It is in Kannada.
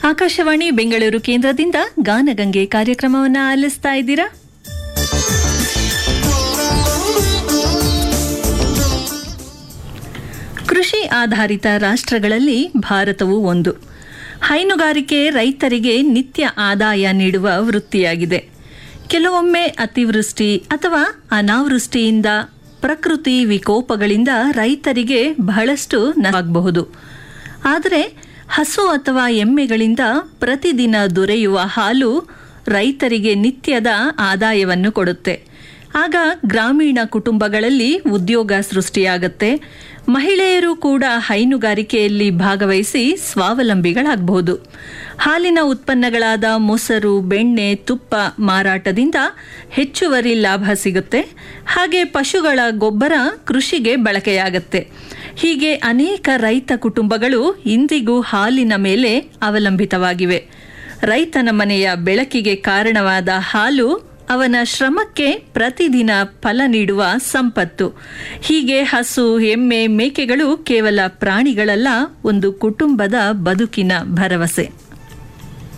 ಆಕಾಶವಾಣಿ ಬೆಂಗಳೂರು ಕೇಂದ್ರದಿಂದ ಗಾನಗಂಗೆ ಕಾರ್ಯಕ್ರಮವನ್ನು ಆಲಿಸ್ತಾ ಇದ್ದೀರಾ ಕೃಷಿ ಆಧಾರಿತ ರಾಷ್ಟ್ರಗಳಲ್ಲಿ ಭಾರತವು ಒಂದು ಹೈನುಗಾರಿಕೆ ರೈತರಿಗೆ ನಿತ್ಯ ಆದಾಯ ನೀಡುವ ವೃತ್ತಿಯಾಗಿದೆ ಕೆಲವೊಮ್ಮೆ ಅತಿವೃಷ್ಟಿ ಅಥವಾ ಅನಾವೃಷ್ಟಿಯಿಂದ ಪ್ರಕೃತಿ ವಿಕೋಪಗಳಿಂದ ರೈತರಿಗೆ ಬಹಳಷ್ಟು ನಷ್ಟವಾಗಬಹುದು ಆದರೆ ಹಸು ಅಥವಾ ಎಮ್ಮೆಗಳಿಂದ ಪ್ರತಿದಿನ ದೊರೆಯುವ ಹಾಲು ರೈತರಿಗೆ ನಿತ್ಯದ ಆದಾಯವನ್ನು ಕೊಡುತ್ತೆ ಆಗ ಗ್ರಾಮೀಣ ಕುಟುಂಬಗಳಲ್ಲಿ ಉದ್ಯೋಗ ಸೃಷ್ಟಿಯಾಗತ್ತೆ ಮಹಿಳೆಯರು ಕೂಡ ಹೈನುಗಾರಿಕೆಯಲ್ಲಿ ಭಾಗವಹಿಸಿ ಸ್ವಾವಲಂಬಿಗಳಾಗಬಹುದು ಹಾಲಿನ ಉತ್ಪನ್ನಗಳಾದ ಮೊಸರು ಬೆಣ್ಣೆ ತುಪ್ಪ ಮಾರಾಟದಿಂದ ಹೆಚ್ಚುವರಿ ಲಾಭ ಸಿಗುತ್ತೆ ಹಾಗೆ ಪಶುಗಳ ಗೊಬ್ಬರ ಕೃಷಿಗೆ ಬಳಕೆಯಾಗತ್ತೆ ಹೀಗೆ ಅನೇಕ ರೈತ ಕುಟುಂಬಗಳು ಇಂದಿಗೂ ಹಾಲಿನ ಮೇಲೆ ಅವಲಂಬಿತವಾಗಿವೆ ರೈತನ ಮನೆಯ ಬೆಳಕಿಗೆ ಕಾರಣವಾದ ಹಾಲು ಅವನ ಶ್ರಮಕ್ಕೆ ಪ್ರತಿದಿನ ಫಲ ನೀಡುವ ಸಂಪತ್ತು ಹೀಗೆ ಹಸು ಎಮ್ಮೆ ಮೇಕೆಗಳು ಕೇವಲ ಪ್ರಾಣಿಗಳಲ್ಲ ಒಂದು ಕುಟುಂಬದ ಬದುಕಿನ ಭರವಸೆ